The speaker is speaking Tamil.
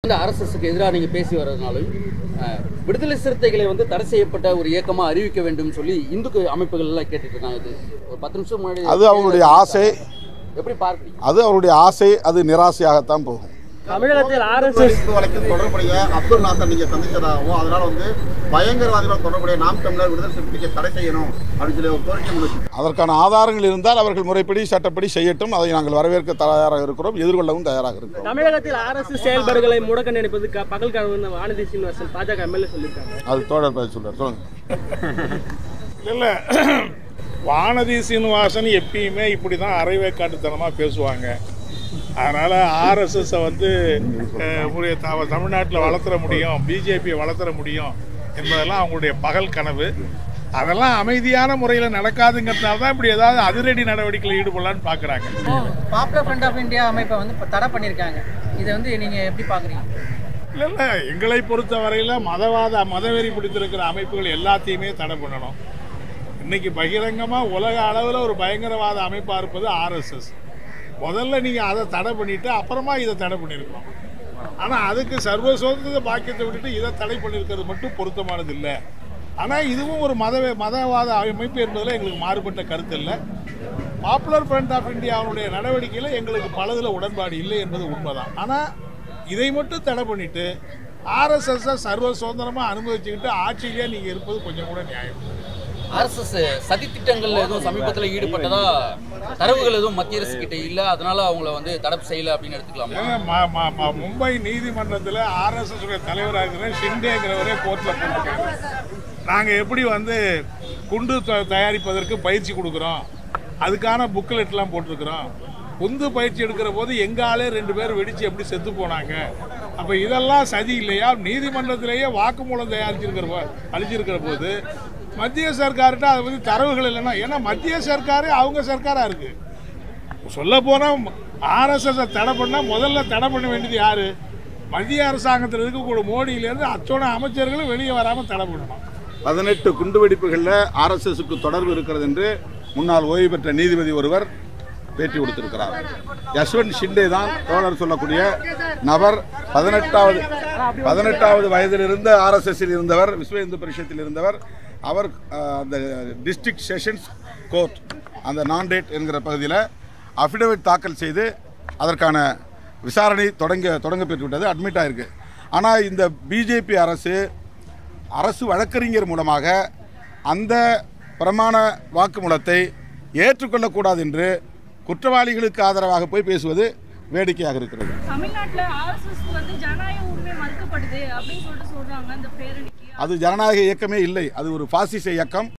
இந்த ஆர்எஸ்எஸ்க்கு எதிராக நீங்கள் பேசி வர்றதுனாலும் அஹ், விடுதலை சிறுத்தைகளை வந்து தடை செய்யப்பட்ட ஒரு இயக்கமாக அறிவிக்க வேண்டும் சொல்லி இந்து அமைப்புகள் எல்லாம் கேட்டுட்டு இருக்காங்க இது ஒரு பத்து நிமிஷம் முன்னாடி அது அவங்களுடைய ஆசை எப்படி பார்க்குறீங்க அது அவருடைய ஆசை அது நிராசையாகத்தான் போகும் தமிழகத்தில் ஆர்எஸ்எஸ் குண்டு வழக்கில் தொடர்புடைய அப்துல் நாசர் நீங்க சந்திச்சதாகவும் அதனால வந்து பயங்கரவாதிகள் தொடர்புடைய நாம் தமிழர் விடுதலை சிறுத்தைக்கு தடை செய்யணும் அப்படின்னு சொல்லி ஒரு கோரிக்கை முன்வச்சு அதற்கான ஆதாரங்கள் இருந்தால் அவர்கள் முறைப்படி சட்டப்படி செய்யட்டும் அதை நாங்கள் வரவேற்க தயாராக இருக்கிறோம் எதிர்கொள்ளவும் தயாராக இருக்கிறோம் தமிழகத்தில் ஆர்எஸ்எஸ் செயல்பாடுகளை முடக்க நினைப்பது க- பகல் கனவு வானதி சீனிவாசன் பாஜக எம்எல்ஏ சொல்லியிருக்காங்க அது தோழர் பதில் சொல்றார் சொல்லுங்க இல்லை வானதி சீனிவாசன் எப்பயுமே இப்படி தான் அரைவேக்காட்டுத்தனமாக பேசுவாங்க அதனால் ஆர்எஸ்எஸ்ஸை வந்து அஹ், உங்களுடைய த தமிழ்நாட்டில் வளர்த்துற முடியும் பிஜேபியை வளர்த்துற முடியும் என்பதெல்லாம் அவங்களுடைய பகல் கனவு அதெல்லாம் அமைதியான முறையில் நடக்காதுங்கிறதுனால தான் இப்படி ஏதாவது அதிரடி நடவடிக்கையில் ஈடுபடலான்னு பார்க்குறாங்க பாப்புலர் ஃப்ரண்ட் ஆஃப் இந்தியா அமைப்பை வந்து இப்போ தடை பண்ணியிருக்காங்க இதை வந்து நீங்கள் எப்படி பார்க்குறீங்க இல்லை இல்லை எங்களை பொறுத்த வரையில் மதவாத மதவெறி பிடித்திருக்கிற அமைப்புகள் எல்லாத்தையுமே தடை பண்ணணும் இன்னைக்கு பகிரங்கமாக உலக அளவில் ஒரு பயங்கரவாத அமைப்பாக இருப்பது ஆர்எஸ்எஸ் முதல்ல நீங்கள் அதை தடை பண்ணிட்டு அப்புறமா இதை தடை பண்ணியிருக்கணும் ஆனால் அதுக்கு சர்வ சுதந்திர பாக்கியத்தை விட்டுட்டு இதை தடை பண்ணியிருக்கிறது மட்டும் பொருத்தமானது இல்லை ஆனால் இதுவும் ஒரு மத மதவாத அமைப்பு என்பதில் எங்களுக்கு மாறுபட்ட கருத்து இல்லை பாப்புலர் ஃப்ரண்ட் ஆஃப் இந்தியாவுடைய நடவடிக்கையில் எங்களுக்கு பலதில் உடன்பாடு இல்லை என்பது உண்மைதான் ஆனால் இதை மட்டும் தடை பண்ணிட்டு ஆர்எஸ்எஸ்ஸை சர்வ சுதந்திரமாக அனுமதிச்சுக்கிட்டு ஆட்சியிலேயே நீங்கள் இருப்பது கொஞ்சம் கூட நியாயம் ஆர்எஸ்எஸ் சதி திட்டங்கள்ல எதுவும் சமீபத்தில் ஈடுபட்டதா தரவுகள் எதுவும் மத்திய அரசு கிட்ட இல்லை அதனால அவங்கள வந்து தடை செய்யல அப்படின்னு எடுத்துக்கலாமா ஏங்க, ம- ம- ம- மும்பை நீதிமன்றத்தில் ஆர்எஸ்எஸ் உடைய தலைவராக இருக்கிற ஷிண்டேங்கிறவரே கோர்ட்டில் போட்டிருக்காங்க நாங்கள் எப்படி வந்து குண்டு த- தயாரிப்பதற்கு பயிற்சி கொடுக்குறோம் அதுக்கான புக்லெட்லாம் போட்டிருக்கிறோம் குண்டு பயிற்சி எடுக்கிற போது எங்காலே ரெண்டு பேர் வெடிச்சு எப்படி செத்து போனாங்க அப்போ இதெல்லாம் சதி இல்லையா நீதிமன்றத்திலேயே வாக்குமூலம் தயாரிச்சிருக்கிற போ- அளிச்சிருக்கிற போது மத்திய சர்க்கார்கிட்ட அதை பற்றி தரவுகள் இல்லைன்னா ஏன்னா மத்திய சர்க்காரே அவங்க சர்க்காராக இருக்குது சொல்ல போனால் ஆர்எஸ்எஸ் தடை பண்ணால் முதல்ல தடை பண்ண வேண்டியது யாரு மத்திய அரசாங்கத்தில் இருக்கக்கூடிய மோடியிலேருந்து அத்தோட அமைச்சர்களும் வெளியே வராமல் தடை பண்ணணும் பதினெட்டு குண்டுவெடிப்புகளில் ஆர்எஸ்எஸ்க்கு தொடர்பு இருக்கிறது என்று முன்னாள் ஓய்வு பெற்ற நீதிபதி ஒருவர் பேட்டி கொடுத்திருக்கிறார் யஷ்வந்த் ஷிண்டே தான் தோழர் சொல்லக்கூடிய நபர் பதினெட்டாவது பதினெட்டாவது வயதில் இருந்த ஆர்எஸ்எஸ்ஸில் இருந்தவர் விஸ்வ இந்து பரிஷத்தில் இருந்தவர் அவர் அஹ், அந்த டிஸ்ட்ரிக்ட் செஷன்ஸ் கோர்ட் அந்த நான்டேட் என்கிற பகுதியில் அஃபிடவிட் தாக்கல் செய்து அதற்கான விசாரணை தொடங்க தொடங்க பெற்றுவிட்டது அட்மிட் ஆயிருக்கு ஆனால் இந்த பிஜேபி அரசு அரசு வழக்கறிஞர் மூலமாக அந்த பிரமாண வாக்குமூலத்தை ஏற்றுக்கொள்ளக்கூடாது என்று குற்றவாளிகளுக்கு ஆதரவாக போய் பேசுவது வேடிக்கையாக இருக்கிறது தமிழ்நாட்டுல ஆர்எஸ்எஸ் வந்து ஜனநாயக உரிமை மறுக்கப்படுது அப்படின்னு சொல்லிட்டு சொல்றாங்க அந்த பேரணிக்கு அது ஜனநாயக இயக்கமே இல்லை அது ஒரு பாசிச இயக்கம்